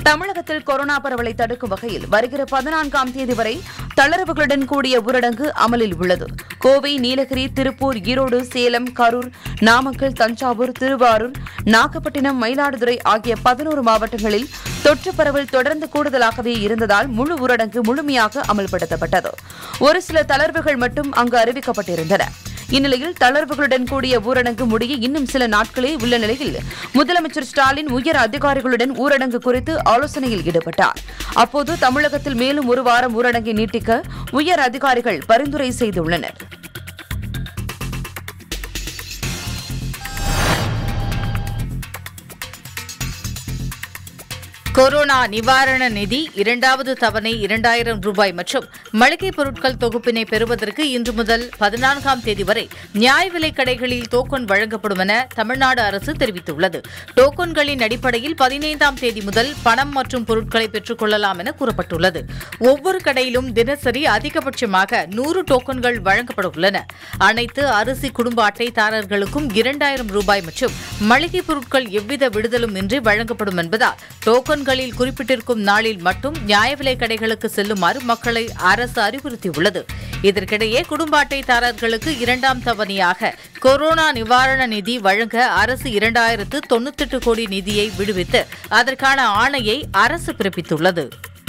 தமிழகத்தில் கொரோனா பரவலை தடுக்கும் வகையில் வருகிற பதினான்காம் தேதி வரை தளர்வுகளுடன் கூடிய ஊரடங்கு அமலில் உள்ளது கோவை நீலகிரி திருப்பூர் ஈரோடு சேலம் கரூர் நாமக்கல் தஞ்சாவூர் திருவாரூர் நாகப்பட்டினம் மயிலாடுதுறை ஆகிய பதினோரு மாவட்டங்களில் தொற்று பரவல் தொடர்ந்து கூடுதலாகவே இருந்ததால் முழு ஊரடங்கு முழுமையாக அமல்படுத்தப்பட்டது ஒரு சில தளர்வுகள் மட்டும் அங்கு அறிவிக்கப்பட்டிருந்தன இந்நிலையில் தளர்வுகளுடன் கூடிய ஊரடங்கு முடிய இன்னும் சில நாட்களே உள்ள நிலையில் முதலமைச்சர் ஸ்டாலின் உயர் அதிகாரிகளுடன் ஊரடங்கு குறித்து ஆலோசனையில் ஈடுபட்டார் அப்போது தமிழகத்தில் மேலும் ஒரு வாரம் ஊரடங்கை நீட்டிக்க உயர் அதிகாரிகள் பரிந்துரை செய்துள்ளனர் கொரோனா நிவாரண நிதி இரண்டாவது தவணை இரண்டாயிரம் ரூபாய் மற்றும் மளிகை பொருட்கள் தொகுப்பினை பெறுவதற்கு இன்று முதல் பதினான்காம் தேதி வரை நியாய விலைக் கடைகளில் டோக்கன் வழங்கப்படும் என தமிழ்நாடு அரசு தெரிவித்துள்ளது டோக்கன்களின் அடிப்படையில் பதினைந்தாம் தேதி முதல் பணம் மற்றும் பொருட்களை பெற்றுக் கொள்ளலாம் என கூறப்பட்டுள்ளது ஒவ்வொரு கடையிலும் தினசரி அதிகபட்சமாக நூறு டோக்கன்கள் வழங்கப்பட உள்ளன அனைத்து அரிசி குடும்ப அட்டைதாரர்களுக்கும் இரண்டாயிரம் ரூபாய் மற்றும் மளிகை பொருட்கள் எவ்வித விடுதலும் இன்றி வழங்கப்படும் என்பதால் டோக்கன்களில் குறிப்பிட்டிருக்கும் நாளில் மட்டும் நியாய விலைக் கடைகளுக்கு செல்லுமாறு மக்களை அரசு அறிவுறுத்தியுள்ளது இதற்கிடையே குடும்ப அட்டைதாரர்களுக்கு இரண்டாம் தவணையாக கொரோனா நிவாரண நிதி வழங்க அரசு இரண்டாயிரத்து தொண்ணூத்தெட்டு கோடி நிதியை விடுவித்து அதற்கான ஆணையை அரசு பிறப்பித்துள்ளது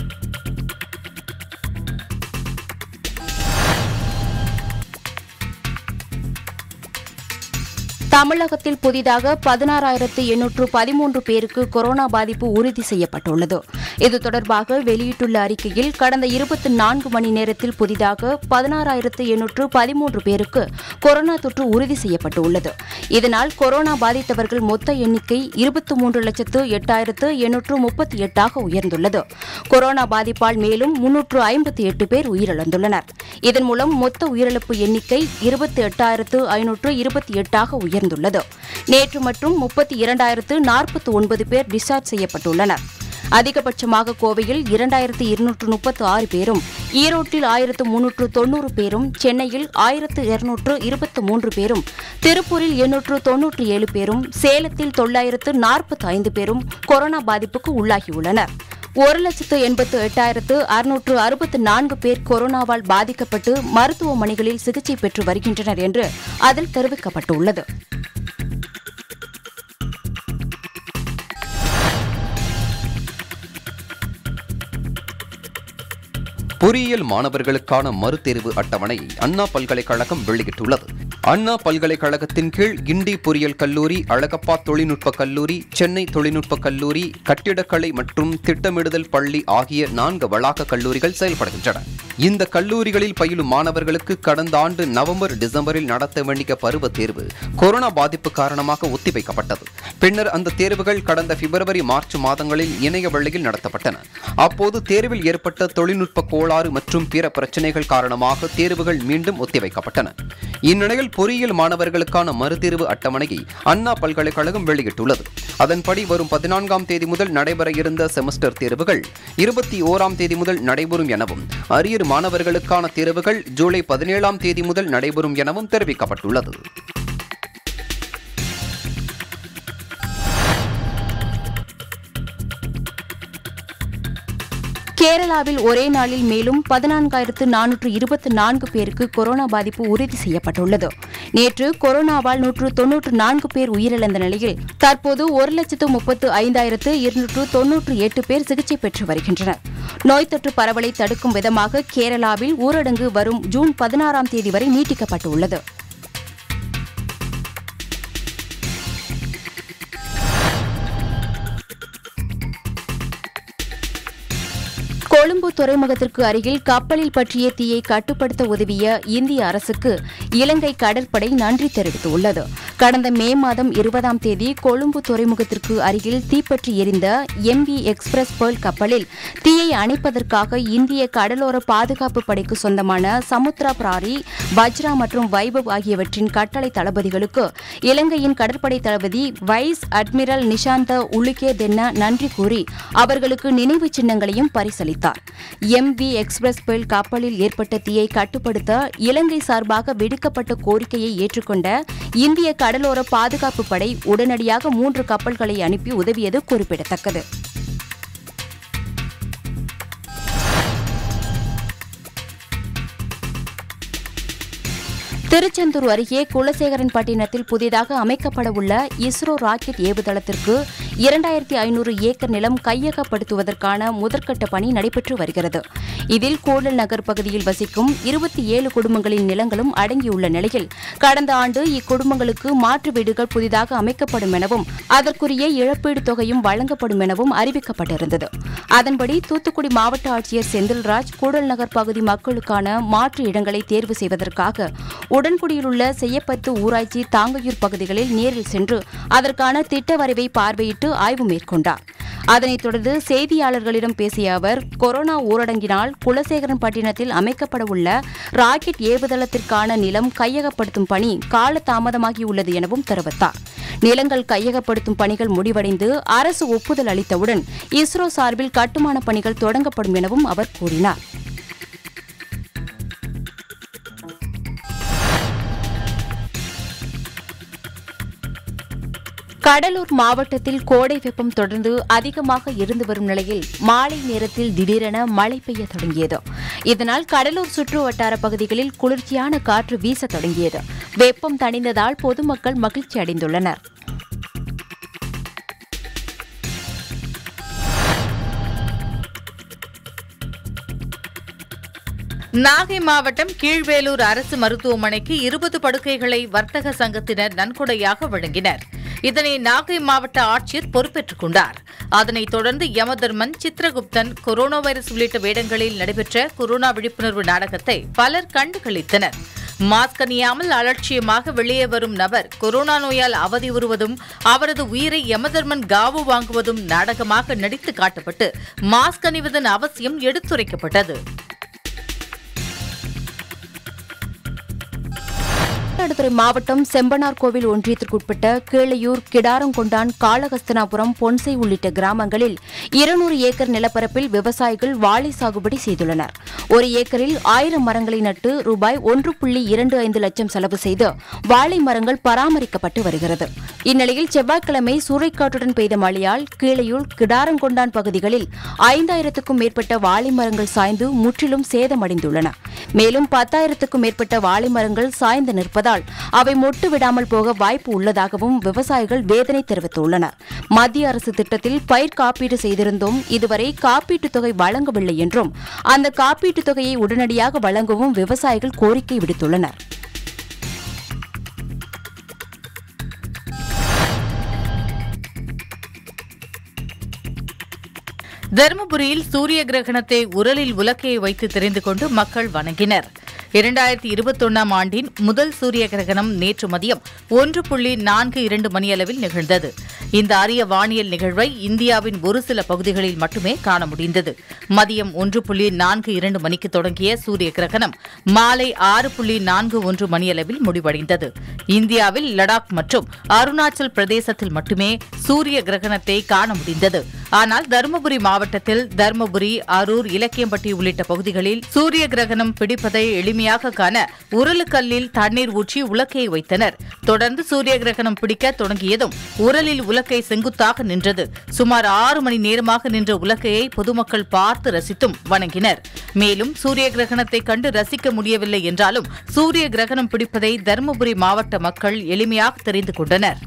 தமிழகத்தில் புதிதாக பதினாறாயிரத்து எண்ணூற்று பதிமூன்று பேருக்கு கொரோனா பாதிப்பு உறுதி செய்யப்பட்டுள்ளது இது தொடர்பாக வெளியிட்டுள்ள அறிக்கையில் கடந்த இருபத்தி நான்கு மணி நேரத்தில் புதிதாக பதினாறாயிரத்து எண்ணூற்று பதிமூன்று பேருக்கு கொரோனா தொற்று உறுதி செய்யப்பட்டுள்ளது இதனால் கொரோனா பாதித்தவர்கள் மொத்த எண்ணிக்கை இருபத்தி மூன்று லட்சத்து எட்டாயிரத்து எண்ணூற்று முப்பத்தி எட்டாக உயர்ந்துள்ளது கொரோனா பாதிப்பால் மேலும் முன்னூற்று ஐம்பத்தி எட்டு பேர் உயிரிழந்துள்ளனர் இதன் மூலம் மொத்த உயிரிழப்பு எண்ணிக்கை இருபத்தி எட்டாயிரத்து ஐநூற்று இருபத்தி எட்டாக உயர்ந்துள்ளது நேற்று மற்றும் முப்பத்தி இரண்டாயிரத்து நாற்பத்தி ஒன்பது பேர் டிஸ்சார்ஜ் செய்யப்பட்டுள்ளனர் அதிகபட்சமாக கோவையில் இரண்டாயிரத்து இருநூற்று முப்பத்து ஆறு பேரும் ஈரோட்டில் ஆயிரத்து முன்னூற்று தொன்னூறு பேரும் சென்னையில் ஆயிரத்து இருநூற்று இருபத்து மூன்று பேரும் திருப்பூரில் எண்ணூற்று தொன்னூற்றி ஏழு பேரும் சேலத்தில் தொள்ளாயிரத்து நாற்பத்தி ஐந்து பேரும் கொரோனா பாதிப்புக்கு உள்ளாகியுள்ளனர் ஒரு லட்சத்து எண்பத்து எட்டாயிரத்து அறுநூற்று அறுபத்து நான்கு பேர் கொரோனாவால் பாதிக்கப்பட்டு மருத்துவமனைகளில் சிகிச்சை பெற்று வருகின்றனர் என்று அதில் தெரிவிக்கப்பட்டுள்ளது பொறியியல் மாணவர்களுக்கான மறுதேர்வு அட்டவணையை அண்ணா பல்கலைக்கழகம் வெளியிட்டுள்ளது அண்ணா பல்கலைக்கழகத்தின் கீழ் கிண்டி பொறியியல் கல்லூரி அழகப்பா தொழில்நுட்ப கல்லூரி சென்னை தொழில்நுட்ப கல்லூரி கட்டிடக்கலை மற்றும் திட்டமிடுதல் பள்ளி ஆகிய நான்கு வளாக கல்லூரிகள் செயல்படுகின்றன இந்த கல்லூரிகளில் பயிலும் மாணவர்களுக்கு கடந்த ஆண்டு நவம்பர் டிசம்பரில் நடத்த வேண்டிய பருவ தேர்வு கொரோனா பாதிப்பு காரணமாக ஒத்திவைக்கப்பட்டது பின்னர் அந்த தேர்வுகள் கடந்த பிப்ரவரி மார்ச் மாதங்களில் இணைய வழியில் நடத்தப்பட்டன அப்போது தேர்வில் ஏற்பட்ட தொழில்நுட்ப கோளாறு மற்றும் பிற பிரச்சனைகள் காரணமாக தேர்வுகள் மீண்டும் ஒத்திவைக்கப்பட்டன இந்நிலையில் பொறியியல் மாணவர்களுக்கான மறுதேர்வு அட்டவணையை அண்ணா பல்கலைக்கழகம் வெளியிட்டுள்ளது அதன்படி வரும் பதினான்காம் தேதி முதல் நடைபெற இருந்த செமஸ்டர் தேர்வுகள் இருபத்தி ஓராம் தேதி முதல் நடைபெறும் எனவும் அரியர் மாணவர்களுக்கான தேர்வுகள் ஜூலை பதினேழாம் தேதி முதல் நடைபெறும் எனவும் தெரிவிக்கப்பட்டுள்ளது கேரளாவில் ஒரே நாளில் மேலும் பதினான்காயிரத்து நானூற்று இருபத்தி நான்கு பேருக்கு கொரோனா பாதிப்பு உறுதி செய்யப்பட்டுள்ளது நேற்று கொரோனாவால் நூற்று தொன்னூற்று நான்கு பேர் உயிரிழந்த நிலையில் தற்போது ஒரு லட்சத்து முப்பத்து ஐந்தாயிரத்து இருநூற்று தொன்னூற்று எட்டு பேர் சிகிச்சை பெற்று வருகின்றனர் நோய் தொற்று பரவலை தடுக்கும் விதமாக கேரளாவில் ஊரடங்கு வரும் ஜூன் பதினாறாம் தேதி வரை நீட்டிக்கப்பட்டுள்ளது கொழும்பு துறைமுகத்திற்கு அருகில் கப்பலில் பற்றிய தீயை கட்டுப்படுத்த உதவிய இந்திய அரசுக்கு இலங்கை கடற்படை நன்றி தெரிவித்துள்ளது கடந்த மே மாதம் இருபதாம் தேதி கொழும்பு துறைமுகத்திற்கு அருகில் தீப்பற்றி எரிந்த எம்பி எக்ஸ்பிரஸ் பேர்ல் கப்பலில் தீயை அணைப்பதற்காக இந்திய கடலோர பாதுகாப்பு படைக்கு சொந்தமான சமுத்ரா பிராரி வஜ்ரா மற்றும் வைபவ் ஆகியவற்றின் கட்டளை தளபதிகளுக்கு இலங்கையின் கடற்படை தளபதி vice admiral Nishantha Ulugetenne நன்றி கூறி அவர்களுக்கு நினைவு சின்னங்களையும் பரிசளித்தார் எம் வி எக்ஸ்பிரஸ் பெல் கப்பலில் ஏற்பட்ட தீயை கட்டுப்படுத்த இலங்கை சார்பாக விடுக்கப்பட்ட கோரிக்கையை ஏற்றுக்கொண்ட இந்திய கடலோர பாதுகாப்பு படை உடனடியாக மூன்று கப்பல்களை அனுப்பி உதவியது குறிப்பிடத்தக்கது திருச்செந்தூர் அருகே குலசேகரன்பட்டினத்தில் புதிதாக அமைக்கப்பட உள்ள இஸ்ரோ ராக்கெட் ஏவுதளத்திற்கு இரண்டாயிரத்தி ஐநூறு ஏக்கர் நிலம் கையகப்படுத்துவதற்கான முதற்கட்ட பணி நடைபெற்று வருகிறது இதில் கூடல் நகர் பகுதியில் வசிக்கும் இருபத்தி ஏழு குடும்பங்களின் நிலங்களும் அடங்கியுள்ள நிலையில் கடந்த ஆண்டு இக்குடும்பங்களுக்கு மாற்று வீடுகள் புதிதாக அமைக்கப்படும் எனவும் அதற்குரிய இழப்பீடு தொகையும் வழங்கப்படும் எனவும் அறிவிக்கப்பட்டிருந்தது அதன்படி தூத்துக்குடி மாவட்ட ஆட்சியர் செந்தில்ராஜ் கூடல் நகர் பகுதி மக்களுக்கான மாற்று இடங்களை தேர்வு செய்வதற்காக உடன்குடியில் உள்ள செய்யப்பத்து ஊராட்சி தாங்கையூர் பகுதிகளில் நேரில் சென்று அதற்கான திட்ட வரைவை பார்வையிட்டு ஆய்வு மேற்கொண்டார் அதனைத் தொடர்ந்து செய்தியாளர்களிடம் பேசிய அவர் கொரோனா ஊரடங்கினால் குலசேகரன்பட்டினத்தில் அமைக்கப்பட உள்ள ராக்கெட் ஏவுதளத்திற்கான நிலம் கையகப்படுத்தும் பணி காலதாமதமாகியுள்ளது எனவும் தெரிவித்தார் நிலங்கள் கையகப்படுத்தும் பணிகள் முடிவடைந்து அரசு ஒப்புதல் அளித்தவுடன் இஸ்ரோ சார்பில் கட்டுமான பணிகள் தொடங்கப்படும் எனவும் அவர் கூறினார் கடலூர் மாவட்டத்தில் கோடை வெப்பம் தொடர்ந்து அதிகமாக இருந்து வரும் நிலையில் மாலை நேரத்தில் திடீரென மழை பெய்ய தொடங்கியது இதனால் கடலூர் சுற்று வட்டார பகுதிகளில் குளிர்ச்சியான காற்று வீச தொடங்கியது வெப்பம் தணிந்ததால் பொதுமக்கள் மகிழ்ச்சி அடைந்துள்ளனர் நாகை மாவட்டம் கீழ்வேலூர் அரசு மருத்துவமனைக்கு இருபது படுக்கைகளை வர்த்தக சங்கத்தினர் நன்கொடையாக வழங்கினர் இதனை நாகை மாவட்ட ஆட்சியர் பொறுப்பேற்றுக் கொண்டார் அதனைத் தொடர்ந்து யமதர்மன் சித்ரகுப்தன் கொரோனா வைரஸ் உள்ளிட்ட வேடங்களில் நடைபெற்ற கொரோனா விழிப்புணர்வு நாடகத்தை பலர் கண்டுகளித்தனர் மாஸ்க் அணியாமல் அலட்சியமாக வெளியே வரும் நபர் கொரோனா நோயால் அவதியுறுவதும் அவரது உயிரை யமதர்மன் காவு வாங்குவதும் நாடகமாக நடித்து காட்டப்பட்டு மாஸ்க் அணிவதன் அவசியம் எடுத்துரைக்கப்பட்டது மயிலாடுதுறை மாவட்டம் செம்பனார் கோவில் ஒன்றியத்திற்குட்பட்ட கீழையூர் கிடாரங்கொண்டான் காளகஸ்தனாபுரம் பொன்சை உள்ளிட்ட கிராமங்களில் இருநூறு ஏக்கர் நிலப்பரப்பில் விவசாயிகள் வாழை சாகுபடி செய்துள்ளனர் ஒரு ஏக்கரில் ஆயிரம் மரங்களை நட்டு ரூபாய் ஒன்று புள்ளி இரண்டு ஐந்து லட்சம் செலவு செய்து வாழை மரங்கள் பராமரிக்கப்பட்டு வருகிறது இந்நிலையில் செவ்வாய்க்கிழமை சூறைக்காற்றுடன் பெய்த மழையால் கீழையூர் கிடாரங்கொண்டான் பகுதிகளில் ஐந்தாயிரத்துக்கும் மேற்பட்ட வாழை மரங்கள் சாய்ந்து முற்றிலும் சேதமடைந்துள்ளன மேலும் பத்தாயிரத்துக்கும் மேற்பட்ட வாழை மரங்கள் சாய்ந்து நிற்பதால் அவை மொட்டு விடாமல் போக வாய்ப்பு உள்ளதாகவும் விவசாயிகள் வேதனை தெரிவித்துள்ளனர் மத்திய அரசு திட்டத்தில் பயிர் காப்பீடு செய்திருந்தும் இதுவரை காப்பீட்டுத் தொகை வழங்கவில்லை என்றும் அந்த காப்பீட்டுத் தொகையை உடனடியாக வழங்கவும் விவசாயிகள் கோரிக்கை விடுத்துள்ளனர் தருமபுரியில் சூரிய கிரகணத்தை உரலில் உலக்கையை வைத்து தெரிந்து கொண்டு மக்கள் வணங்கினர் இரண்டாயிரத்தி இருபத்தொன்னாம் ஆண்டின் முதல் சூரிய கிரகணம் நேற்று மதியம் ஒன்று புள்ளி நான்கு இரண்டு மணியளவில் நிகழ்ந்தது இந்த அரிய வானியல் நிகழ்வை இந்தியாவின் ஒரு சில பகுதிகளில் மட்டுமே காண முடிந்தது மதியம் ஒன்று புள்ளி நான்கு இரண்டு மணிக்கு தொடங்கிய சூரிய கிரகணம் மாலை ஆறு புள்ளி நான்கு ஒன்று மணியளவில் முடிவடைந்தது இந்தியாவில் லடாக் மற்றும் அருணாச்சல் பிரதேசத்தில் மட்டுமே சூரிய கிரகணத்தை காண முடிந்தது ஆனால் தருமபுரி மாவட்டத்தில் தருமபுரி அரூர் இலக்கியம்பட்டி உள்ளிட்ட பகுதிகளில் சூரிய கிரகணம் பிடிப்பதை எளிமையாக காண உரலுக்கல்லில் தண்ணீர் ஊற்றி உலக்கையை வைத்தனர் தொடர்ந்து சூரிய கிரகணம் பிடிக்க தொடங்கியதும் உரலில் உலக்கை செங்குத்தாக நின்றது சுமார் ஆறு மணி நேரமாக நின்ற உலக்கையை பொதுமக்கள் பார்த்து ரசித்தும் வணங்கினர் மேலும் சூரிய கிரகணத்தை கண்டு ரசிக்க முடியவில்லை என்றாலும் சூரிய கிரகணம் பிடிப்பதை தருமபுரி மாவட்ட மக்கள் எளிமையாக தெரிந்து கொண்டனர்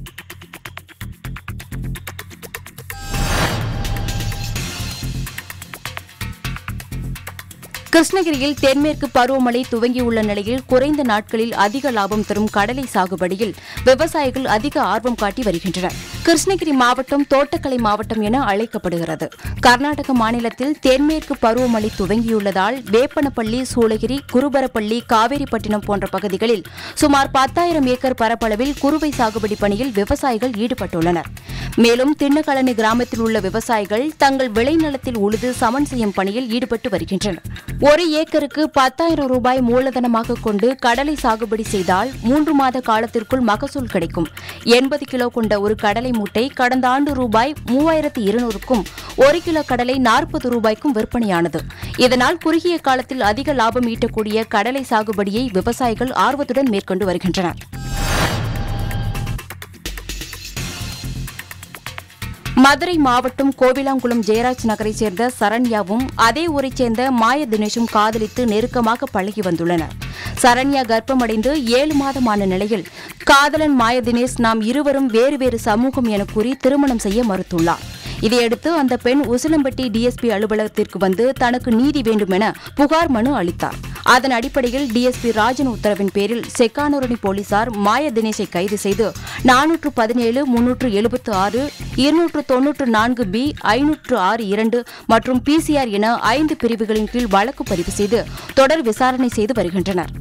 கிருஷ்ணகிரியில் தென்மேற்கு பருவமழை துவங்கியுள்ள நிலையில் குறைந்த நாட்களில் அதிக லாபம் தரும் கடலை சாகுபடியில் விவசாயிகள் அதிக ஆர்வம் காட்டி வருகின்றனர் கிருஷ்ணகிரி மாவட்டம் தோட்டக்கலை மாவட்டம் என அழைக்கப்படுகிறது கர்நாடக மாநிலத்தில் தென்மேற்கு பருவமழை துவங்கியுள்ளதால் வேப்பனப்பள்ளி சூளகிரி குருபரப்பள்ளி காவேரிப்பட்டினம் போன்ற பகுதிகளில் சுமார் பத்தாயிரம் ஏக்கர் பரப்பளவில் குறுவை சாகுபடி பணியில் விவசாயிகள் ஈடுபட்டுள்ளனர் மேலும் திண்ணக்கழனி கிராமத்தில் உள்ள விவசாயிகள் தங்கள் விளைநிலத்தில் உழுது சமன் செய்யும் பணியில் ஈடுபட்டு வருகின்றனர் ஒரு ஏக்கருக்கு பத்தாயிரம் ரூபாய் மூலதனமாக கொண்டு கடலை சாகுபடி செய்தால் மூன்று மாத காலத்திற்குள் மகசூல் கிடைக்கும் எண்பது கிலோ கொண்ட ஒரு கடலை மூட்டை கடந்த ஆண்டு ரூபாய் மூவாயிரத்து இருநூறுக்கும் ஒரு கிலோ கடலை நாற்பது ரூபாய்க்கும் விற்பனையானது இதனால் குறுகிய காலத்தில் அதிக லாபம் ஈட்டக்கூடிய கடலை சாகுபடியை விவசாயிகள் ஆர்வத்துடன் மேற்கொண்டு வருகின்றனர் மதுரை மாவட்டம் கோவிலாங்குளம் ஜெயராஜ் நகரைச் சேர்ந்த சரண்யாவும் அதே ஊரைச் சேர்ந்த மாய தினேஷும் காதலித்து நெருக்கமாக பழகி வந்துள்ளனர் சரண்யா கர்ப்பமடைந்து ஏழு மாதமான நிலையில் காதலன் மாய தினேஷ் நாம் இருவரும் வேறு வேறு சமூகம் என கூறி திருமணம் செய்ய மறுத்துள்ளார் இதையடுத்து அந்த பெண் உசிலம்பட்டி டிஎஸ்பி அலுவலகத்திற்கு வந்து தனக்கு நீதி வேண்டும் என புகார் மனு அளித்தார் அதன் அடிப்படையில் டிஎஸ்பி ராஜன் உத்தரவின் பேரில் செக்கானூரணி போலீசார் மாய தினேஷை கைது செய்து நானூற்று பதினேழு முன்னூற்று எழுபத்து ஆறு இருநூற்று தொன்னூற்று நான்கு பி ஐநூற்று ஆறு இரண்டு மற்றும் பிசிஆர் என ஐந்து பிரிவுகளின் கீழ் வழக்கு பதிவு செய்து தொடர் விசாரணை செய்து வருகின்றனர்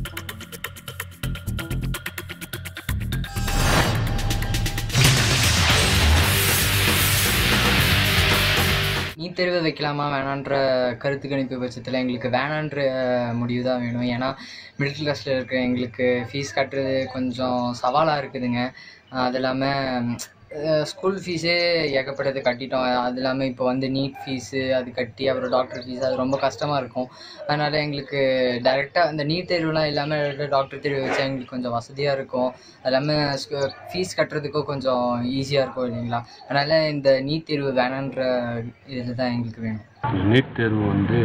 நீட் தேர்வு வைக்கலாமா வேணான்ற கருத்து கணிப்பு பட்சத்தில் எங்களுக்கு வேணான்ற முடிவு தான் வேணும் ஏன்னா மிடில் கிளாஸில் இருக்கிற எங்களுக்கு ஃபீஸ் கட்டுறது கொஞ்சம் சவாலாக இருக்குதுங்க அது இல்லாமல் ஸ்கூல் ஃபீஸே ஏகப்பட்டது கட்டிட்டோம் அது இல்லாமல் இப்போ வந்து நீட் ஃபீஸு அது கட்டி அப்புறம் டாக்டர் ஃபீஸ் அது ரொம்ப கஷ்டமாக இருக்கும் அதனால் எங்களுக்கு டைரெக்டாக இந்த நீட் தேர்வுலாம் இல்லாமல் direct ஆ டாக்டர் தேர்வு வச்சா எங்களுக்கு கொஞ்சம் வசதியாக இருக்கும் அது இல்லாமல் ஃபீஸ் கட்டுறதுக்கும் கொஞ்சம் ஈஸியாக இருக்கும் இல்லைங்களா அதனால் இந்த நீட் தேர்வு வேணான்ற இதில் தான் எங்களுக்கு வேணும் நீட் தேர்வு வந்து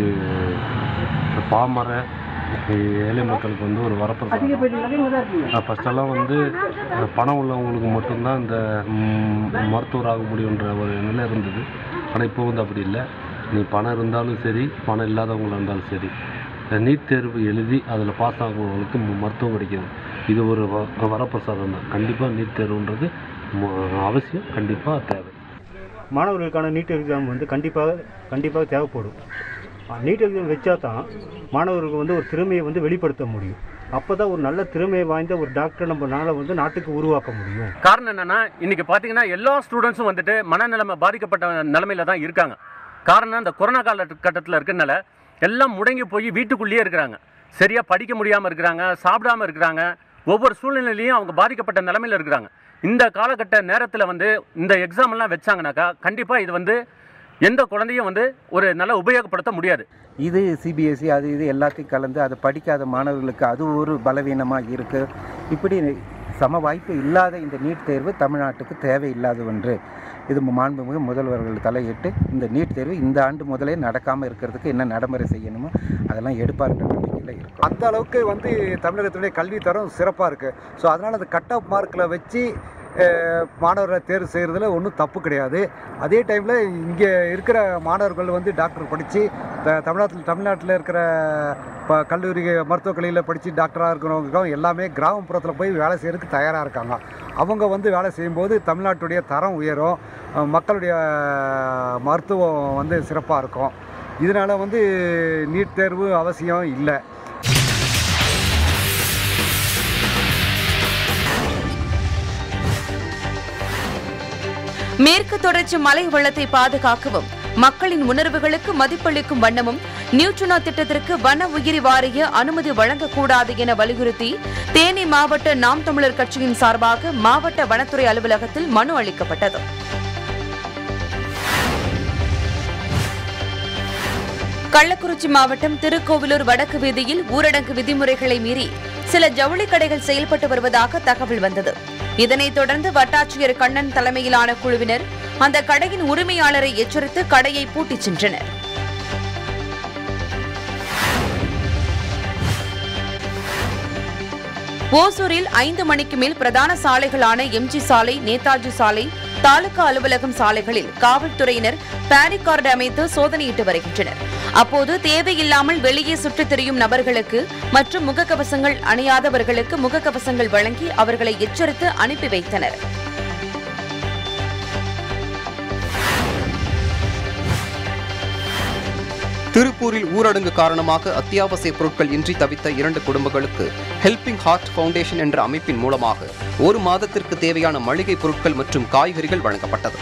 பாமர ஏழை மக்களுக்கு வந்து ஒரு வரப்பிரசாதம் ஃபஸ்ட்டெல்லாம் வந்து அஹ், பணம் உள்ளவங்களுக்கு மட்டும்தான் இந்த ம், மருத்துவர் ஆக முடியுன்ற ஒரு நிலை இருந்தது ஆனால் இப்போ வந்து அப்படி இல்லை நீ பணம் இருந்தாலும் சரி பணம் இல்லாதவங்களா இருந்தாலும் சரி இந்த நீட் தேர்வு எழுதி அதில் பாஸ் ஆகுறவங்களுக்கு ம- மருத்துவம் கிடைக்கிது இது ஒரு வ- வரப்பிரசாதம் தான் கண்டிப்பாக நீட் தேர்வுன்றது ம- அவசியம் கண்டிப்பாக தேவை மாணவர்களுக்கான நீட் எக்ஸாம் வந்து கண்டிப்பாக கண்டிப்பாக தேவைப்படும் நீட் எக்ஸாம் வச்சா தான் மாணவர்களுக்கு வந்து ஒரு திறமையை வந்து வெளிப்படுத்த முடியும் அப்போ தான் ஒரு நல்ல திறமை வாய்ந்த ஒரு டாக்டர் நம்மளால வந்து நாட்டுக்கு உருவாக்க முடியும் காரணம் என்னன்னா இன்னைக்கு பார்த்தீங்கன்னா எல்லா ஸ்டூடெண்ட்ஸும் வந்துட்டு மனநிலைமை பாதிக்கப்பட்ட நிலைமையில தான் இருக்காங்க காரணம் இந்த கொரோனா காலகட்டத்தில் இருக்கனால எல்லாம் முடங்கி போய் வீட்டுக்குள்ளேயே இருக்கிறாங்க சரியாக படிக்க முடியாமல் இருக்கிறாங்க சாப்பிடாம இருக்கிறாங்க ஒவ்வொரு சூழ்நிலையிலையும் அவங்க பாதிக்கப்பட்ட நிலைமையில இருக்கிறாங்க இந்த காலகட்ட நேரத்தில் வந்து இந்த எக்ஸாம் எல்லாம் வச்சாங்கனாக்கா கண்டிப்பாக இது வந்து எந்த குழந்தையும் வந்து ஒரு நல்ல உபயோகப்படுத்த முடியாது இது சிபிஎஸ்சி அது இது எல்லாத்தையும் கலந்து அதை படிக்காத மாணவர்களுக்கு அது ஒரு பலவீனமாக இருக்குது இப்படி சம வாய்ப்பு இல்லாத இந்த நீட் தேர்வு தமிழ்நாட்டுக்கு தேவையில்லாத ஒன்று இது மாண்புமிகு முதல்வர்கள் தலையிட்டு இந்த நீட் தேர்வு இந்த ஆண்டு முதலே நடக்காமல் இருக்கிறதுக்கு என்ன நடைமுறை செய்யணுமோ அதெல்லாம் எடுப்பார்ன்ற நம்பிக்கையில் இருக்கும் அந்த அளவுக்கு வந்து தமிழகத்துடைய கல்வி தரம் சிறப்பாக இருக்குது ஸோ அதனால் அந்த கட் ஆஃப் மார்க்கில் வச்சு அஹ், மாணவரை தேர்வு செய்கிறதுல ஒன்றும் தப்பு கிடையாது அதே டைமில் இங்கே இருக்கிற மாணவர்கள் வந்து டாக்டர் படித்து தமிழ்நாட்டில் தமிழ்நாட்டில் இருக்கிற இப்போ கல்லூரி மருத்துவக் கல்லூரியில் படித்து டாக்டராக இருக்கிறவங்க எல்லாமே கிராமப்புறத்தில் போய் வேலை செய்கிறதுக்கு தயாராக இருக்காங்க அவங்க வந்து வேலை செய்யும்போது தமிழ்நாட்டுடைய தரம் உயரும் அஹ், மக்களுடைய மருத்துவம் வந்து சிறப்பாக இருக்கும் இதனால் வந்து நீட் தேர்வு அவசியம் இல்லை மேற்கு தொடர்ச்சி மலை வளத்தை பாதுகாக்கவும் மக்களின் உணர்வுகளுக்கு மதிப்பளிக்கும் வண்ணமும் நியூட்ரினோ திட்டத்திற்கு வன உயிரி வாரிய அனுமதி வழங்கக்கூடாது என வலியுறுத்தி தேனி மாவட்ட நாம் தமிழர் கட்சியின் சார்பாக மாவட்ட வனத்துறை அலுவலகத்தில் மனு அளிக்கப்பட்டது கள்ளக்குறிச்சி மாவட்டம் திருக்கோவிலூர் வடக்கு வீதியில் ஊரடங்கு விதிமுறைகளை மீறி சில ஜவுளி கடைகள் செயல்பட்டு வருவதாக தகவல் வந்தது இதனைத் தொடர்ந்து வட்டாட்சியர் கண்ணன் தலைமையிலான குழுவினர் அந்த கடையின் உரிமையாளரை எச்சரித்து கடையை பூட்டிச் சென்றனர் ஓசூரில் ஐந்து மணிக்கு மேல் பிரதான சாலைகளான எம்ஜி சாலை நேதாஜி சாலை தாலுகா அலுவலகம் சாலைகளில் காவல்துறையினர் பேரிகார்டு அமைத்து சோதனையிட்டு வருகின்றனர் அப்போது தேவையில்லாமல் வெளியே சுற்றித் திரியும் நபர்களுக்கு மற்றும் முகக்கவசங்கள் அணியாதவர்களுக்கு முகக்கவசங்கள் வழங்கி அவர்களை எச்சரித்து அனுப்பி வைத்தனர் திருப்பூரில் ஊரடங்கு காரணமாக அத்தியாவசிய பொருட்கள் இன்றி தவித்த இரண்டு குடும்பங்களுக்கு ஹெல்பிங் ஹார்ட் ஃபவுண்டேஷன் என்ற அமைப்பின் மூலமாக ஒரு மாதத்திற்கு தேவையான மளிகை பொருட்கள் மற்றும் காய்கறிகள் வழங்கப்பட்டது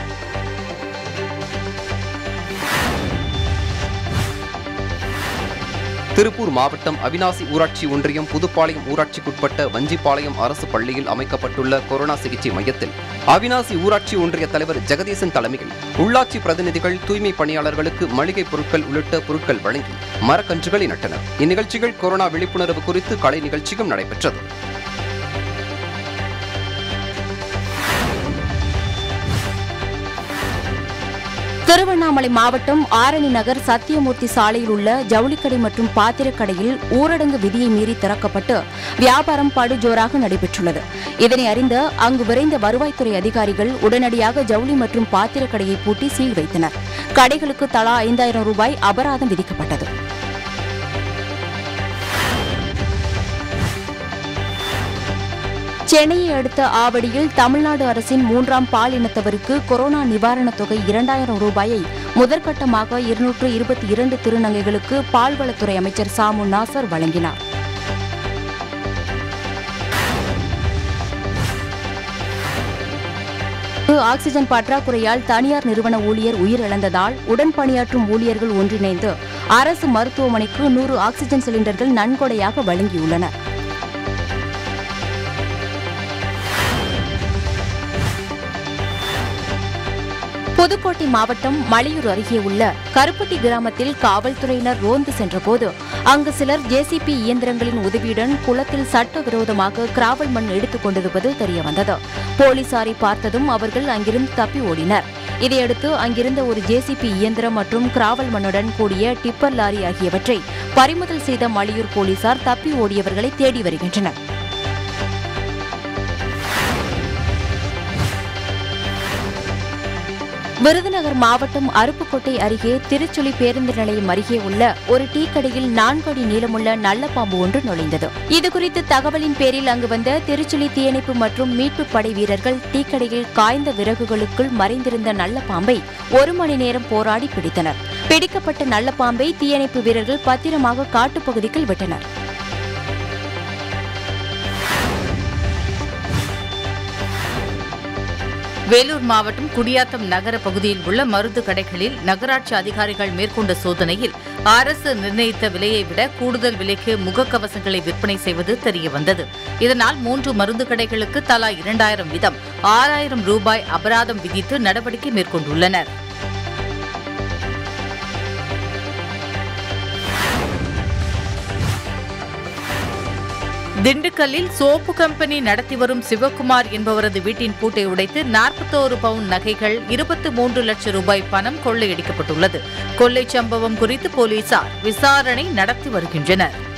திருப்பூர் மாவட்டம் அவினாசி ஊராட்சி ஒன்றியம் புதுப்பாளையம் ஊராட்சிக்குட்பட்ட வஞ்சிப்பாளையம் அரசு பள்ளியில் அமைக்கப்பட்டுள்ள கொரோனா சிகிச்சை மையத்தில் அவினாசி ஊராட்சி ஒன்றிய தலைவர் ஜெகதீசன் தலைமையில் உள்ளாட்சி பிரதிநிதிகள் தூய்மை பணியாளர்களுக்கு மளிகை பொருட்கள் உள்ளிட்ட பொருட்கள் வழங்கி மரக்கன்றுகளை நட்டனர் இந்நிகழ்ச்சிகள் கொரோனா விழிப்புணர்வு குறித்து கலை நிகழ்ச்சியும் நடைபெற்றது திருவண்ணாமலை மாவட்டம் ஆரணி நகர் சத்தியமூர்த்தி சாலையில் உள்ள ஜவுளிக்கடை மற்றும் பாத்திரக்கடையில் ஊரடங்கு விதியை மீறி திறக்கப்பட்டு வியாபாரம் படுஜோராக நடைபெற்றுள்ளது இதனை அறிந்த அங்கு விரைந்த வருவாய்த்துறை அதிகாரிகள் உடனடியாக ஜவுளி மற்றும் பாத்திரக்கடையை பூட்டி சீல் வைத்தனர் கடைகளுக்கு தலா ஐந்தாயிரம் ரூபாய் அபராதம் விதிக்கப்பட்டது சென்னையை அடுத்த ஆவடியில் தமிழ்நாடு அரசின் மூன்றாம் பால் இனத்தவருக்கு கொரோனா நிவாரணத் தொகை இரண்டாயிரம் ரூபாயை முதற்கட்டமாக இருநூற்று இருபத்தி இரண்டு திருநங்கைகளுக்கு பால்வளத்துறை அமைச்சர் சாமு நாசர் வழங்கினார் ஆக்சிஜன் பற்றாக்குறையால் தனியார் நிறுவன ஊழியர் உயிரிழந்ததால் உடன் பணியாற்றும் ஊழியர்கள் ஒன்றிணைந்து அரசு மருத்துவமனைக்கு நூறு ஆக்சிஜன் சிலிண்டர்கள் நன்கொடையாக வழங்கியுள்ளனர் புதுக்கோட்டை மாவட்டம் மலையூர் அருகே உள்ள கருப்பட்டி கிராமத்தில் காவல்துறையினர் ரோந்து சென்றபோது அங்கு சிலர் ஜேசிபி இயந்திரங்களின் உதவியுடன் குளத்தில் சட்டவிரோதமாக கிராவல் மண் எடுத்துக் கொண்டிருப்பது தெரியவந்தது போலீசாரை பார்த்ததும் அவர்கள் அங்கிருந்து தப்பி ஓடினர் இதையடுத்து அங்கிருந்த ஒரு ஜேசிபி இயந்திரம் மற்றும் கிராவல் மண்ணுடன் கூடிய டிப்பர் லாரி ஆகியவற்றை பறிமுதல் செய்த மலையூர் போலீசார் தப்பி ஓடியவர்களை தேடி வருகின்றனர் விருதுநகர் மாவட்டம் அருப்புக்கோட்டை அருகே திருச்சுழி பேருந்து நிலையம் அருகே உள்ள ஒரு டீ கடையில் நான்கு அடி நீளமுள்ள நல்ல பாம்பு ஒன்று நுழைந்தது இதுகுறித்து தகவலின் பேரில் அங்கு வந்த திருச்சுழி தீயணைப்பு மற்றும் மீட்பு படை வீரர்கள் டீ கடையில் காய்ந்த விறகுகளுக்குள் மறைந்திருந்த நல்ல பாம்பை ஒரு மணி நேரம் போராடி பிடித்தனர் பிடிக்கப்பட்ட நல்ல பாம்பை தீயணைப்பு வீரர்கள் பத்திரமாக காட்டுப்பகுதிக்குள் விட்டனர் வேலூர் மாவட்டம் குடியாத்தம் நகர பகுதியில் உள்ள மருந்து கடைகளில் நகராட்சி அதிகாரிகள் மேற்கொண்ட சோதனையில் அரசு நிர்ணயித்த விலையை விட கூடுதல் விலைக்கு முகக்கவசங்களை விற்பனை செய்வது தெரியவந்தது இதனால் மூன்று மருந்து கடைகளுக்கு தலா இரண்டாயிரம் வீதம் ஆறாயிரம் ரூபாய் அபராதம் விதித்து நடவடிக்கை மேற்கொண்டுள்ளனர் திண்டுக்கல்லில் சோப்பு கம்பெனி நடத்தி வரும் சிவகுமார் என்பவரது வீட்டின் பூட்டை உடைத்து நாற்பத்தோரு பவுன் நகைகள் இருபத்தி மூன்று லட்சம் ரூபாய் பணம் கொள்ளையடிக்கப்பட்டுள்ளது கொள்ளை சம்பவம் குறித்து போலீசார் விசாரணை நடத்தி வருகின்றனர்